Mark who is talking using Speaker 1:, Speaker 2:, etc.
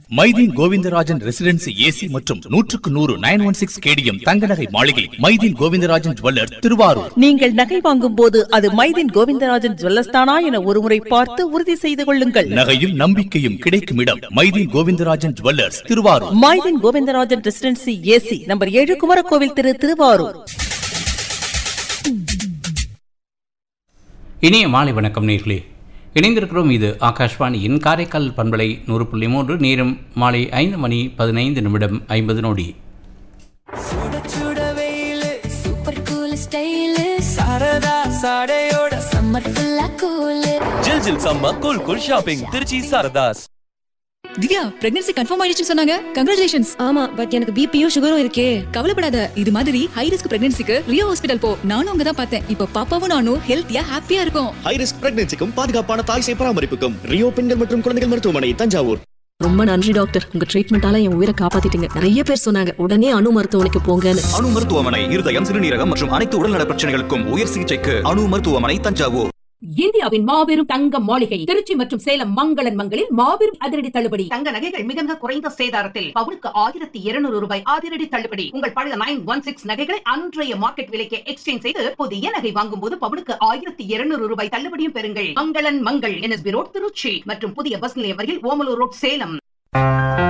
Speaker 1: Maideen Govindarajan residency AC மற்றும் நூற்றுக்கு நூறு நைன் ஒன் சிக்ஸ் கேடிஎம் தங்க நகை மாளிகை மைதீன் கோவிந்தராஜன் ஜுவல்லர் திருவாரூர்
Speaker 2: நீங்கள் நகை வாங்கும் போது அது மைதின் கோவிந்தராஜன் ஜுவல்லர்ஸ் தானா என ஒருமுறை பார்த்து உறுதி செய்து கொள்ளுங்கள்
Speaker 1: நகையும் நம்பிக்கையும் கிடைக்கும் இடம் Mydeen Govindarajan jewellers Thiruvarur
Speaker 2: Mydeen Govindarajan residency AC number ஏழு குமரகோவில் திரு திருவாரூர்
Speaker 3: இனிய மாலை வணக்கம் நேர்களே இணைந்திருக்கிறோம் இது ஆகாஷ்வாணியின் காரைக்கால் பண்பலை நூறு புள்ளி மூன்று நேரம் மாலை ஐந்து மணி பதினைந்து நிமிடம் ஐம்பது நொடி
Speaker 4: சுட சுட வெயிலு
Speaker 5: சூப்பர் கூல் ஸ்டைலு
Speaker 4: சரதா சாடையோட
Speaker 5: சம்மர் ஃபுல்லா கூலு
Speaker 6: ஜில் ஜில் சம்ம cool cool shopping Trichy Saradhas
Speaker 7: Divya pregnancy confirm ஆயிடுச்சு சொன்னாங்க கங்க்ராச்சுலேஷன்ஸ்
Speaker 8: ஆமா பட் எனக்கு பிபியும் சுகரும் இருக்கே
Speaker 7: கவலைப்படாத இது மாதிரி ஹை ரிஸ்க் பிரெக்னன்சிக்கு ரியோ ஹாஸ்பிடல் போ நானும் அங்க தான் பார்த்தேன் இப்போ பாப்பாவும் நானும் ஹெல்த்தியா ஹாப்பியா இருக்கும்
Speaker 9: ஹை ரிஸ்க் பிரெக்னன்சிக்கும் பாதுகாப்பான தாய் சேய் பராமரிப்புக்கும் ரியோ பெண்கள் மற்றும் குழந்தைகள் மருத்துவமனை தஞ்சாவூர்
Speaker 8: ரொம்ப நன்றி டாக்டர் உங்க ட்ரீட்மெண்டால என் உயிரை காப்பாத்திட்டீங்க நிறைய பேர் சொன்னாங்க உடனே அணு மருத்துவமனைக்கு போங்கன்னு
Speaker 9: அணு மருத்துவமனை இருதயம் சிறுநீரகம் மற்றும் அனைத்து உடல்நல பிரச்சனைகளுக்கும் உயர் சிகிச்சைக்கு அணு மருத்துவமனை தஞ்சாவூர்
Speaker 10: இந்தியாவின் மாபெரும் தங்க மாளிகை திருச்சி மற்றும் சேலம் மங்களன் மங்களில் மாபெரும் அதிரடி தள்ளுபடி
Speaker 11: தங்க நகைகள் மிக மிக குறைந்த சேதாரத்தில் பவுனுக்கு ஆயிரத்தி இருநூறு ரூபாய் அதிரடி தள்ளுபடி உங்கள் பழைய நைன் ஒன் சிக்ஸ் நகைகளை அன்றைய மார்க்கெட் விலைக்கு எக்ஸ்சேஞ்ச் செய்து புதிய நகை வாங்கும் போது பவுனுக்கு ஆயிரத்தி இருநூறு ரூபாய் தள்ளுபடியும் பெறுங்கள் மங்களன் மங்கள் என்எஸ்பி ரோட் திருச்சி மற்றும் புதிய பஸ் நிலையம் வரையில் ஓமலூர் ரோட் சேலம்